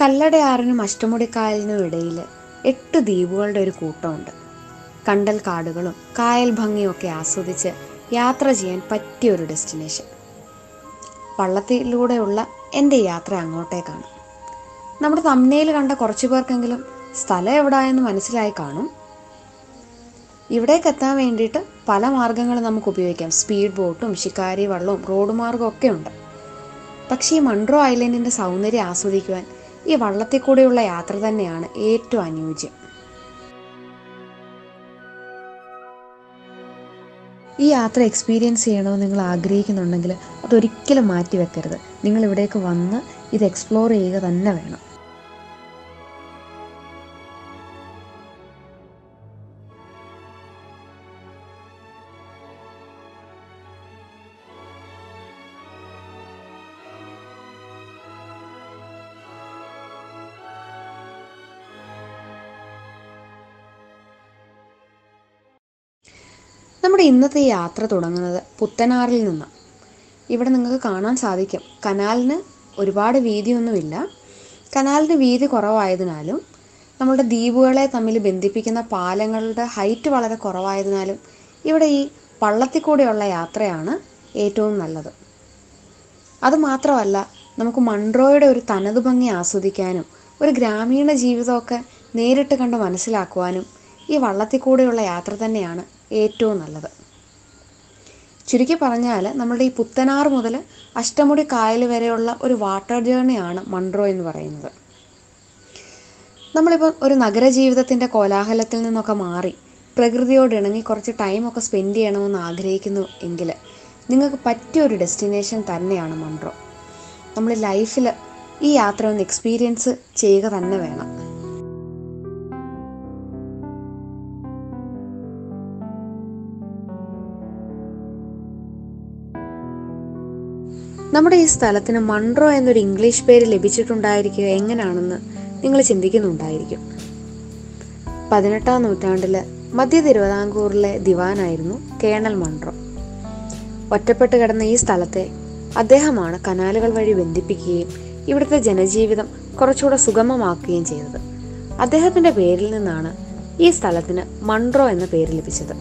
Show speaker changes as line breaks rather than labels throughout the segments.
കല്ലടയാറിനും അഷ്ടമുടിക്കായലിനും ഇടയിൽ എട്ട് ദ്വീപുകളുടെ ഒരു കൂട്ടമുണ്ട് കണ്ടൽ കാടുകളും കായൽ ഭംഗിയും ഒക്കെ ആസ്വദിച്ച് യാത്ര ചെയ്യാൻ പറ്റിയ ഒരു ഡെസ്റ്റിനേഷൻ വള്ളത്തിലൂടെയുള്ള എൻ്റെ യാത്ര അങ്ങോട്ടേക്കാണ് നമ്മുടെ തമ്മനയിൽ കണ്ട കുറച്ചു പേർക്കെങ്കിലും സ്ഥലം എവിടായെന്ന് മനസ്സിലായി കാണും ഇവിടേക്ക് എത്താൻ വേണ്ടിയിട്ട് പല മാർഗങ്ങളും നമുക്ക് ഉപയോഗിക്കാം സ്പീഡ് ബോട്ടും ശിക്കാരി വള്ളവും റോഡ് മാർഗവും ഒക്കെ ഉണ്ട് പക്ഷേ ഈ മൺട്രോ ഐലൻഡിൻ്റെ സൗന്ദര്യം ആസ്വദിക്കുവാൻ ഈ വള്ളത്തിൽ കൂടെയുള്ള യാത്ര തന്നെയാണ് ഏറ്റവും അനുയോജ്യം ഈ യാത്ര എക്സ്പീരിയൻസ് ചെയ്യണമെന്ന് നിങ്ങൾ ആഗ്രഹിക്കുന്നുണ്ടെങ്കിൽ അതൊരിക്കലും മാറ്റി വെക്കരുത് നിങ്ങൾ ഇവിടേക്ക് വന്ന് ഇത് എക്സ്പ്ലോർ ചെയ്യുക തന്നെ വേണം നമ്മുടെ ഇന്നത്തെ ഈ യാത്ര തുടങ്ങുന്നത് പുത്തനാറിൽ നിന്നാണ് ഇവിടെ നിങ്ങൾക്ക് കാണാൻ സാധിക്കും കനാലിന് ഒരുപാട് വീതിയൊന്നുമില്ല കനാലിന് വീതി കുറവായതിനാലും നമ്മളുടെ ദ്വീപുകളെ തമ്മിൽ ബന്ധിപ്പിക്കുന്ന പാലങ്ങളുടെ ഹൈറ്റ് വളരെ കുറവായതിനാലും ഇവിടെ ഈ വള്ളത്തിൽ കൂടെയുള്ള യാത്രയാണ് ഏറ്റവും നല്ലത് അതുമാത്രമല്ല നമുക്ക് മൺട്രോയുടെ ഒരു തനത് ഭംഗി ആസ്വദിക്കാനും ഒരു ഗ്രാമീണ ജീവിതമൊക്കെ നേരിട്ട് കണ്ട് മനസ്സിലാക്കുവാനും ഈ വള്ളത്തിൽ കൂടെയുള്ള യാത്ര തന്നെയാണ് ഏറ്റവും നല്ലത് ചുരുക്കി പറഞ്ഞാൽ നമ്മുടെ ഈ പുത്തനാർ മുതൽ അഷ്ടമുടി കായൽ വരെയുള്ള ഒരു വാട്ടർ ജേർണിയാണ് മൺട്രോ എന്ന് പറയുന്നത് നമ്മളിപ്പോൾ ഒരു നഗരജീവിതത്തിൻ്റെ കോലാഹലത്തിൽ നിന്നൊക്കെ മാറി പ്രകൃതിയോട് ഇണങ്ങി കുറച്ച് ടൈമൊക്കെ സ്പെൻഡ് ചെയ്യണമെന്ന് ആഗ്രഹിക്കുന്നു എങ്കിൽ നിങ്ങൾക്ക് പറ്റിയ ഒരു ഡെസ്റ്റിനേഷൻ തന്നെയാണ് മൺട്രോ നമ്മൾ ലൈഫിൽ ഈ യാത്ര ഒന്ന് എക്സ്പീരിയൻസ് ചെയ്യുക തന്നെ വേണം നമ്മുടെ ഈ സ്ഥലത്തിന് മൺട്രോ എന്നൊരു ഇംഗ്ലീഷ് പേര് ലഭിച്ചിട്ടുണ്ടായിരിക്കുക എങ്ങനെയാണെന്ന് നിങ്ങൾ ചിന്തിക്കുന്നുണ്ടായിരിക്കും പതിനെട്ടാം നൂറ്റാണ്ടിൽ മധ്യ തിരുവിതാംകൂറിലെ ദിവാനായിരുന്നു കേണൽ മൺട്രോ ഒറ്റപ്പെട്ട് കിടന്ന ഈ സ്ഥലത്തെ അദ്ദേഹമാണ് കനാലുകൾ വഴി ബന്ധിപ്പിക്കുകയും ഇവിടുത്തെ ജനജീവിതം കുറച്ചുകൂടെ സുഗമമാക്കുകയും ചെയ്തത് അദ്ദേഹത്തിന്റെ പേരിൽ നിന്നാണ് ഈ സ്ഥലത്തിന് മൺട്രോ എന്ന പേര് ലഭിച്ചത്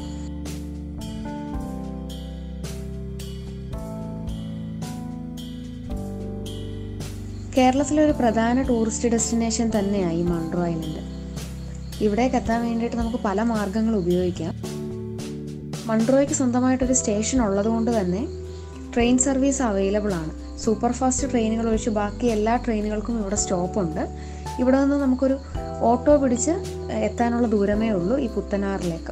കേരളത്തിലെ ഒരു പ്രധാന ടൂറിസ്റ്റ് ഡെസ്റ്റിനേഷൻ തന്നെയാണ് ഈ മൺട്രോ ഐലൻഡ് ഇവിടേക്ക് എത്താൻ വേണ്ടിയിട്ട് നമുക്ക് പല മാർഗങ്ങൾ ഉപയോഗിക്കാം മൺട്രോയ്ക്ക് സ്വന്തമായിട്ടൊരു സ്റ്റേഷൻ ഉള്ളതുകൊണ്ട് തന്നെ ട്രെയിൻ സർവീസ് അവൈലബിൾ ആണ് സൂപ്പർ ഫാസ്റ്റ് ട്രെയിനുകൾ ഒഴിച്ച് ബാക്കി എല്ലാ ട്രെയിനുകൾക്കും ഇവിടെ സ്റ്റോപ്പ് ഉണ്ട് ഇവിടെ നിന്ന് നമുക്കൊരു ഓട്ടോ പിടിച്ച് എത്താനുള്ള ദൂരമേ ഉള്ളൂ ഈ പുത്തനാറിലേക്ക്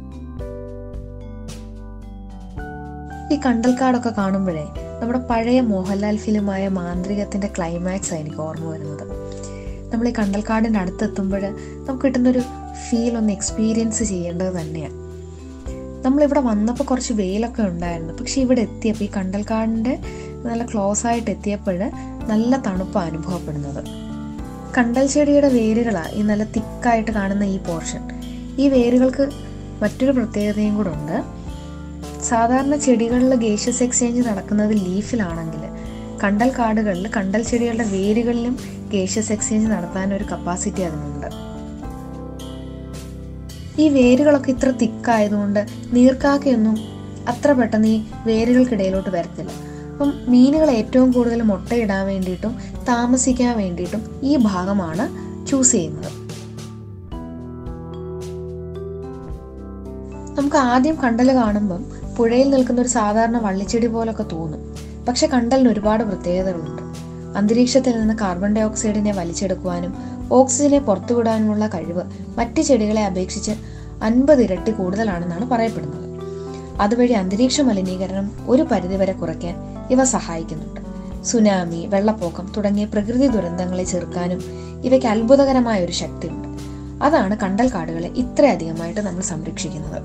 ഈ കണ്ടൽക്കാടൊക്കെ കാണുമ്പോഴേ നമ്മുടെ പഴയ മോഹൻലാൽ ഫിലിമായ മാന്ത്രികത്തിന്റെ ക്ലൈമാക്സ് ആണ് എനിക്ക് ഓർമ്മ വരുന്നത് നമ്മൾ ഈ കണ്ടൽക്കാടിൻ്റെ അടുത്തെത്തുമ്പോൾ നമുക്ക് കിട്ടുന്നൊരു ഫീൽ ഒന്ന് എക്സ്പീരിയൻസ് ചെയ്യേണ്ടത് തന്നെയാണ് നമ്മളിവിടെ വന്നപ്പോൾ കുറച്ച് വെയിലൊക്കെ ഉണ്ടായിരുന്നു പക്ഷെ ഇവിടെ എത്തിയപ്പോൾ ഈ കണ്ടൽക്കാടിൻ്റെ നല്ല ക്ലോസ് ആയിട്ട് എത്തിയപ്പോൾ നല്ല തണുപ്പാണ് അനുഭവപ്പെടുന്നത് കണ്ടൽ ചെടിയുടെ വേരുകളാണ് ഈ നല്ല തിക്കായിട്ട് കാണുന്ന ഈ പോർഷൻ ഈ വേരുകൾക്ക് മറ്റൊരു പ്രത്യേകതയും കൂടെ ഉണ്ട് സാധാരണ ചെടികളിൽ ഗേഷ്യസ് എക്സ്ചേഞ്ച് നടക്കുന്നത് ലീഫിലാണെങ്കിൽ കണ്ടൽ കാടുകളിൽ കണ്ടൽ ചെടികളുടെ വേരുകളിലും ഗേഷ്യസ് എക്സ്ചേഞ്ച് നടത്താൻ ഒരു കപ്പാസിറ്റി അതിനുണ്ട് ഈ വേരുകളൊക്കെ ഇത്ര തിക്കായതുകൊണ്ട് നീർക്കാക്കയൊന്നും അത്ര പെട്ടെന്ന് ഈ വേരുകൾക്കിടയിലോട്ട് വരത്തില്ല അപ്പം മീനുകൾ ഏറ്റവും കൂടുതൽ മുട്ടയിടാൻ വേണ്ടിയിട്ടും താമസിക്കാൻ വേണ്ടിയിട്ടും ഈ ഭാഗമാണ് ചൂസ് ചെയ്യുന്നത് നമുക്ക് ആദ്യം കണ്ടൽ കാണുമ്പം പുഴയിൽ നിൽക്കുന്ന ഒരു സാധാരണ വള്ളിച്ചെടി പോലൊക്കെ തോന്നും പക്ഷെ കണ്ടലിന് ഒരുപാട് പ്രത്യേകതകളുണ്ട് അന്തരീക്ഷത്തിൽ നിന്ന് കാർബൺ ഡൈ ഓക്സൈഡിനെ വലിച്ചെടുക്കുവാനും ഓക്സിജനെ പുറത്തുവിടാനുമുള്ള കഴിവ് മറ്റ് ചെടികളെ അപേക്ഷിച്ച് അൻപത് ഇരട്ടി കൂടുതലാണെന്നാണ് പറയപ്പെടുന്നത് അതുവഴി അന്തരീക്ഷ മലിനീകരണം ഒരു പരിധിവരെ കുറയ്ക്കാൻ ഇവ സഹായിക്കുന്നുണ്ട് സുനാമി വെള്ളപ്പൊക്കം തുടങ്ങിയ പ്രകൃതി ദുരന്തങ്ങളെ ചെറുക്കാനും ഇവയ്ക്ക് അത്ഭുതകരമായ ഒരു ശക്തിയുണ്ട് അതാണ് കണ്ടൽ കാടുകളെ ഇത്രയധികമായിട്ട് നമ്മൾ സംരക്ഷിക്കുന്നത്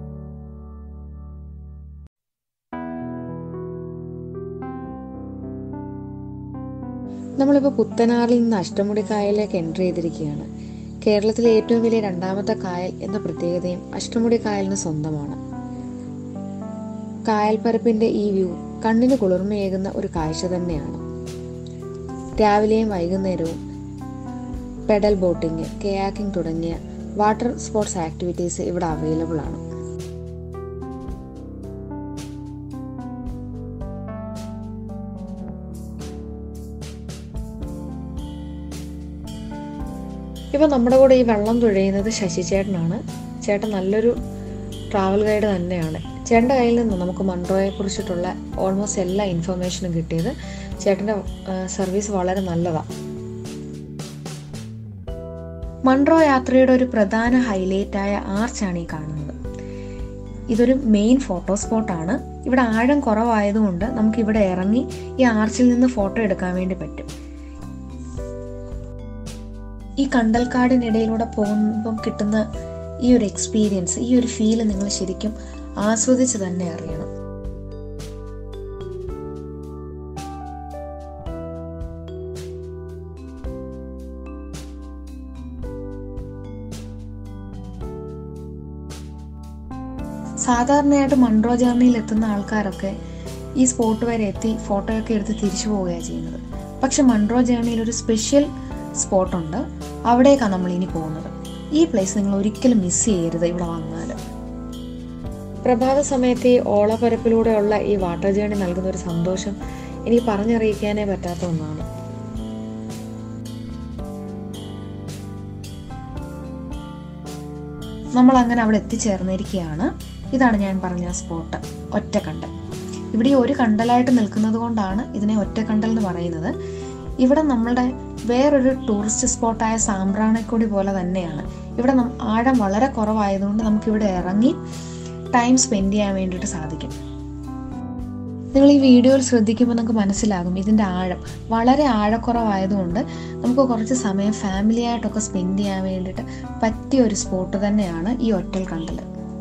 നമ്മളിപ്പോൾ പുത്തനാറിൽ നിന്ന് അഷ്ടമുടി കായലിലേക്ക് എൻ്റർ ചെയ്തിരിക്കുകയാണ് കേരളത്തിലെ ഏറ്റവും വലിയ രണ്ടാമത്തെ കായൽ എന്ന പ്രത്യേകതയും അഷ്ടമുടി കായലിന് സ്വന്തമാണ് കായൽപ്പരപ്പിന്റെ ഈ വ്യൂ കണ്ണിന് കുളിർമയേകുന്ന ഒരു കാഴ്ച തന്നെയാണ് രാവിലെയും വൈകുന്നേരവും പെഡൽ ബോട്ടിങ് കയാക്കിംഗ് തുടങ്ങിയ വാട്ടർ സ്പോർട്സ് ആക്ടിവിറ്റീസ് ഇവിടെ അവൈലബിൾ ആണ് ഇപ്പം നമ്മുടെ കൂടെ ഈ വെള്ളം തുഴയുന്നത് ശശി ചേട്ടനാണ് ചേട്ടൻ നല്ലൊരു ട്രാവൽ ഗൈഡ് തന്നെയാണ് ചേട്ടൻ്റെ കയ്യിൽ നിന്ന് നമുക്ക് മൺട്രോയെ കുറിച്ചിട്ടുള്ള ഓൾമോസ്റ്റ് എല്ലാ ഇൻഫർമേഷനും കിട്ടിയത് ചേട്ടൻ്റെ സർവീസ് വളരെ നല്ലതാണ് മൺട്രോ യാത്രയുടെ ഒരു പ്രധാന ഹൈലൈറ്റായ ആർച്ചാണ് ഈ കാണുന്നത് ഇതൊരു മെയിൻ ഫോട്ടോ സ്പോട്ടാണ് ഇവിടെ ആഴം കുറവായതുകൊണ്ട് നമുക്ക് ഇവിടെ ഇറങ്ങി ഈ ആർച്ചിൽ നിന്ന് ഫോട്ടോ എടുക്കാൻ വേണ്ടി പറ്റും ഈ കണ്ടൽക്കാടിനിടയിലൂടെ പോകുമ്പം കിട്ടുന്ന ഈ ഒരു എക്സ്പീരിയൻസ് ഈ ഒരു ഫീല് നിങ്ങൾ ശരിക്കും ആസ്വദിച്ച് തന്നെ അറിയണം സാധാരണയായിട്ട് മൺട്രോ ജേർണിയിൽ എത്തുന്ന ആൾക്കാരൊക്കെ ഈ സ്പോട്ട് വരെ എത്തി ഫോട്ടോയൊക്കെ എടുത്ത് തിരിച്ചു പോവുകയാണ് ചെയ്യുന്നത് പക്ഷെ മൺട്രോ ജേർണിയിൽ ഒരു സ്പെഷ്യൽ സ്പോട്ടുണ്ട് അവിടേക്കാണ് നമ്മൾ ഇനി പോകുന്നത് ഈ പ്ലേസ് നിങ്ങൾ ഒരിക്കലും മിസ് ചെയ്യരുത് ഇവിടെ വന്നാൽ പ്രഭാത സമയത്ത് ഈ ഓളപ്പരപ്പിലൂടെയുള്ള ഈ വാട്ടർ ജേണി നൽകുന്ന ഒരു സന്തോഷം എനിക്ക് പറഞ്ഞറിയിക്കാനേ പറ്റാത്ത ഒന്നാണ് നമ്മൾ അങ്ങനെ അവിടെ എത്തിച്ചേർന്നിരിക്കുകയാണ് ഇതാണ് ഞാൻ പറഞ്ഞ സ്പോട്ട് ഒറ്റക്കണ്ടൽ ഇവിടെ ഈ ഒരു കണ്ടലായിട്ട് നിൽക്കുന്നത് കൊണ്ടാണ് ഇതിനെ ഒറ്റക്കണ്ടൽ എന്ന് പറയുന്നത് ഇവിടെ നമ്മളുടെ വേറൊരു ടൂറിസ്റ്റ് സ്പോട്ടായ സാമ്പ്രാണിക്കൊടി പോലെ തന്നെയാണ് ഇവിടെ നം- ആഴം വളരെ കുറവായതുകൊണ്ട് നമുക്കിവിടെ ഇറങ്ങി ടൈം സ്പെൻഡ് ചെയ്യാൻ വേണ്ടിയിട്ട് സാധിക്കും നിങ്ങൾ ഈ വീഡിയോയിൽ ശ്രദ്ധിക്കുമ്പോൾ നിങ്ങൾക്ക് മനസ്സിലാകും ഇതിൻ്റെ ആഴം വളരെ ആഴക്കുറവായതുകൊണ്ട് നമുക്ക് കുറച്ച് സമയം ഫാമിലി ആയിട്ടൊക്കെ സ്പെൻഡ് ചെയ്യാൻ വേണ്ടിയിട്ട് പറ്റിയ ഒരു സ്പോട്ട് തന്നെയാണ് ഈ ഒറ്റൽ കണ്ടൽ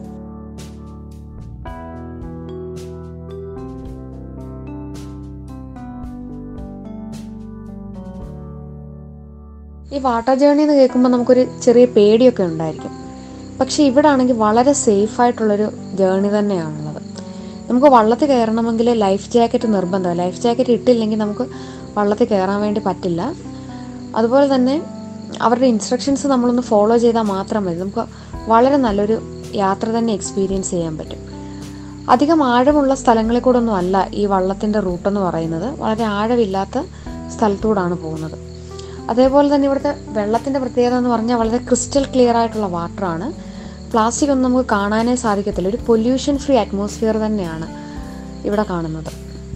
ഈ വാട്ടർ ജേണി എന്ന് കേൾക്കുമ്പോൾ നമുക്കൊരു ചെറിയ പേടിയൊക്കെ ഉണ്ടായിരിക്കും പക്ഷേ ഇവിടെ ആണെങ്കിൽ വളരെ സേഫ് ആയിട്ടുള്ളൊരു ജേണി തന്നെയാണുള്ളത് നമുക്ക് വള്ളത്തിൽ കയറണമെങ്കിൽ ലൈഫ് ജാക്കറ്റ് നിർബന്ധമാണ് ലൈഫ് ജാക്കറ്റ് ഇട്ടില്ലെങ്കിൽ നമുക്ക് വള്ളത്തിൽ കയറാൻ വേണ്ടി പറ്റില്ല അതുപോലെ തന്നെ അവരുടെ ഇൻസ്ട്രക്ഷൻസ് നമ്മളൊന്ന് ഫോളോ ചെയ്താൽ മാത്രം മതി നമുക്ക് വളരെ നല്ലൊരു യാത്ര തന്നെ എക്സ്പീരിയൻസ് ചെയ്യാൻ പറ്റും അധികം ആഴമുള്ള സ്ഥലങ്ങളിൽ കൂടെ ഒന്നും അല്ല ഈ വള്ളത്തിൻ്റെ റൂട്ടെന്ന് പറയുന്നത് വളരെ ആഴമില്ലാത്ത സ്ഥലത്തൂടാണ് പോകുന്നത് അതേപോലെ തന്നെ ഇവിടുത്തെ വെള്ളത്തിൻ്റെ പ്രത്യേകത എന്ന് പറഞ്ഞാൽ വളരെ ക്രിസ്റ്റൽ ക്ലിയർ ആയിട്ടുള്ള വാട്ടറാണ് പ്ലാസ്റ്റിക് ഒന്നും നമുക്ക് കാണാനേ സാധിക്കത്തില്ല ഒരു പൊല്യൂഷൻ ഫ്രീ അറ്റ്മോസ്ഫിയർ തന്നെയാണ് ഇവിടെ കാണുന്നത്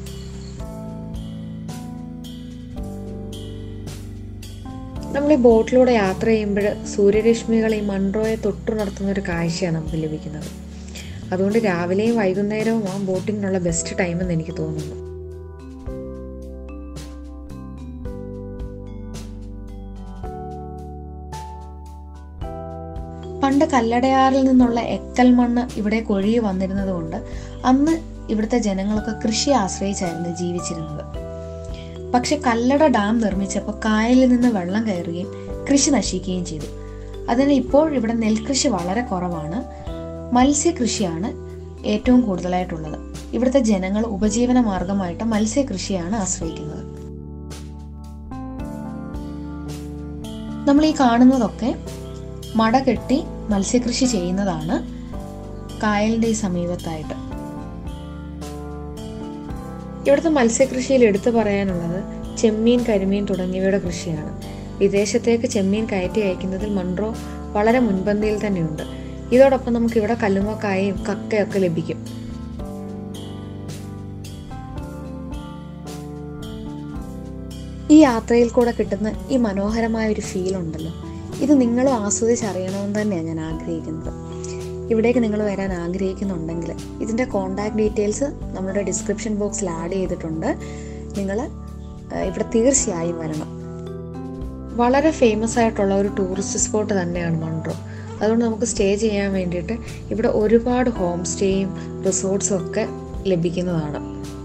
നമ്മൾ ഈ ബോട്ടിലൂടെ യാത്ര ചെയ്യുമ്പോൾ സൂര്യരശ്മികൾ ഈ മൺട്രോയെ തൊട്ടുണർത്തുന്ന ഒരു കാഴ്ചയാണ് നമുക്ക് ലഭിക്കുന്നത് അതുകൊണ്ട് രാവിലെയും വൈകുന്നേരവും ആ ബോട്ടിങ്ങിനുള്ള ബെസ്റ്റ് ടൈം എന്ന് എനിക്ക് തോന്നുന്നു പണ്ട് കല്ലടയാറിൽ നിന്നുള്ള എക്കൽ മണ്ണ് ഇവിടെ കൊഴിയെ വന്നിരുന്നത് കൊണ്ട് അന്ന് ഇവിടുത്തെ ജനങ്ങളൊക്കെ കൃഷി ആശ്രയിച്ചായിരുന്നു ജീവിച്ചിരുന്നത് പക്ഷെ കല്ലട ഡാം നിർമ്മിച്ചപ്പോൾ കായലിൽ നിന്ന് വെള്ളം കയറുകയും കൃഷി നശിക്കുകയും ചെയ്തു അതിനാൽ ഇപ്പോൾ ഇവിടെ നെൽകൃഷി വളരെ കുറവാണ് മത്സ്യകൃഷിയാണ് ഏറ്റവും കൂടുതലായിട്ടുള്ളത് ഇവിടുത്തെ ജനങ്ങൾ ഉപജീവന മാർഗമായിട്ട് മത്സ്യകൃഷിയാണ് ആശ്രയിക്കുന്നത് നമ്മൾ ഈ കാണുന്നതൊക്കെ മട കെട്ടി മത്സ്യകൃഷി ചെയ്യുന്നതാണ് കായലിന്റെ ഈ സമീപത്തായിട്ട് ഇവിടുത്തെ മത്സ്യകൃഷിയിൽ എടുത്തു പറയാനുള്ളത് ചെമ്മീൻ കരിമീൻ തുടങ്ങിയവയുടെ കൃഷിയാണ് വിദേശത്തേക്ക് ചെമ്മീൻ കയറ്റി അയക്കുന്നതിൽ മൺട്രോ വളരെ മുൻപന്തിയിൽ തന്നെയുണ്ട് ഇതോടൊപ്പം നമുക്ക് ഇവിടെ കല്ലുമക്കായും കക്കയൊക്കെ ലഭിക്കും ഈ യാത്രയിൽ കൂടെ കിട്ടുന്ന ഈ മനോഹരമായ ഒരു ഫീൽ ഉണ്ടല്ലോ ഇത് നിങ്ങളും ആസ്വദിച്ചറിയണമെന്ന് തന്നെയാണ് ഞാൻ ആഗ്രഹിക്കുന്നത് ഇവിടേക്ക് നിങ്ങൾ വരാൻ ആഗ്രഹിക്കുന്നുണ്ടെങ്കിൽ ഇതിൻ്റെ കോൺടാക്ട് ഡീറ്റെയിൽസ് നമ്മുടെ ഡിസ്ക്രിപ്ഷൻ ബോക്സിൽ ആഡ് ചെയ്തിട്ടുണ്ട് നിങ്ങൾ ഇവിടെ തീർച്ചയായും വരണം വളരെ ഫേമസ് ആയിട്ടുള്ള ഒരു ടൂറിസ്റ്റ് സ്പോട്ട് തന്നെയാണ് മൺട്രോ അതുകൊണ്ട് നമുക്ക് സ്റ്റേ ചെയ്യാൻ വേണ്ടിയിട്ട് ഇവിടെ ഒരുപാട് ഹോം സ്റ്റേയും റിസോർട്ട്സും ഒക്കെ ലഭിക്കുന്നതാണ്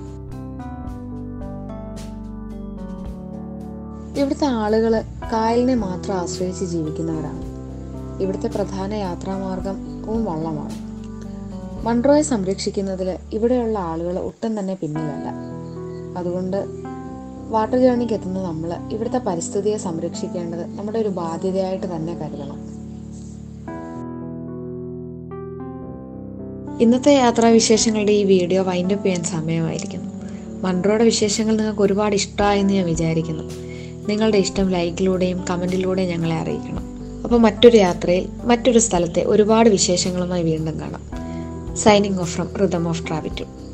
ഇവിടുത്തെ ആളുകൾ കായലിനെ മാത്രം ആശ്രയിച്ച് ജീവിക്കുന്നവരാണ് ഇവിടുത്തെ പ്രധാന യാത്രാമാർഗവും വള്ളമാണ് മൺട്രോയെ സംരക്ഷിക്കുന്നതിൽ ഇവിടെയുള്ള ആളുകൾ ഒട്ടും തന്നെ പിന്നിലല്ല അതുകൊണ്ട് വാട്ടർ ജേർണിക്ക് എത്തുന്ന നമ്മൾ ഇവിടുത്തെ പരിസ്ഥിതിയെ സംരക്ഷിക്കേണ്ടത് നമ്മുടെ ഒരു ബാധ്യതയായിട്ട് തന്നെ കരുതണം ഇന്നത്തെ യാത്രാവിശേഷങ്ങളുടെ ഈ വീഡിയോ വൈൻഡപ്പ് ചെയ്യാൻ സമയമായിരിക്കുന്നു മൺട്രോയുടെ വിശേഷങ്ങൾ നിങ്ങൾക്ക് ഒരുപാട് ഇഷ്ടമായെന്ന് ഞാൻ വിചാരിക്കുന്നു നിങ്ങളുടെ ഇഷ്ടം ലൈക്കിലൂടെയും കമൻറ്റിലൂടെയും ഞങ്ങളെ അറിയിക്കണം അപ്പോൾ മറ്റൊരു യാത്രയിൽ മറ്റൊരു സ്ഥലത്തെ ഒരുപാട് വിശേഷങ്ങളുമായി വീണ്ടും കാണാം signing off from rhythm of ട്രാവിറ്റ്യൂഡ്